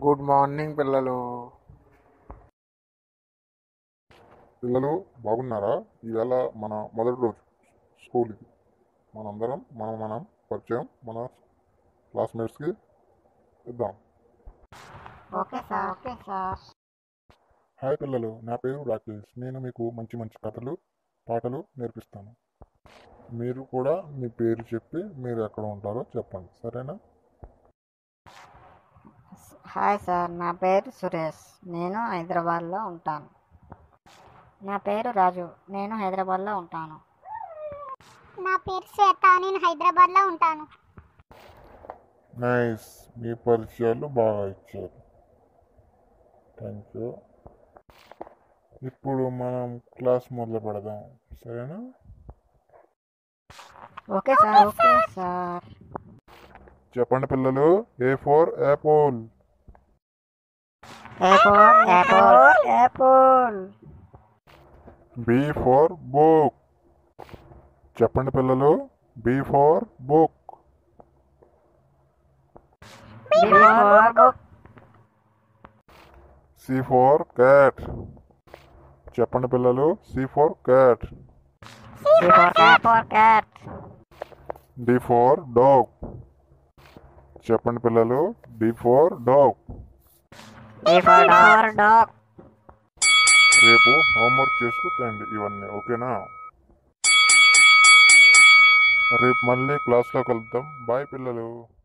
good morning పిల్లలు పిల్లలు బాగున్నారా ఈవేళ మన మొదటి రోజు స్కూల్కి మనందరం మనం మనం పరిచయం మన క్లాస్మేట్స్కి ఇద్దాం okay sir okay sir hi పిల్లలు నా పేరు రాకేష్ నేను మీకు మంచి మంచి కథలు పాటలు నేర్పిస్తాను మీరు కూడా మీ పేరు చెప్పి మీరు ఎక్కడ ఉంటారో చెప్పండి సరేనా హాయ్ సార్ నా పేరు సురేష్ నేను హైదరాబాద్లో ఉంటాను నా పేరు రాజు నేను హైదరాబాద్లో ఉంటాను నా పేరు శ్వేత నేను హైదరాబాద్లో ఉంటాను నైస్ మీ పరిచయాలు బాగా ఇచ్చారు థ్యాంక్ యూ ఇప్పుడు మనం క్లాస్ మొదలు పెడదాం సరేనా ఓకే సార్ ఓకే సార్ చెప్పండి పిల్లలు A for apple apple apple apple B for book చెప్పండి పిల్లలు B for book before book C for cat చెప్పండి పిల్లలు C for cat before cat for cat D for dog చెప్పండి పిల్లలు D for dog before door dog రేపు homework చేసుకుంటండి ఇవన్నీ ఓకేనా రేపు మళ్ళీ క్లాస్లో కలుద్దాం బాయ్ పిల్లలు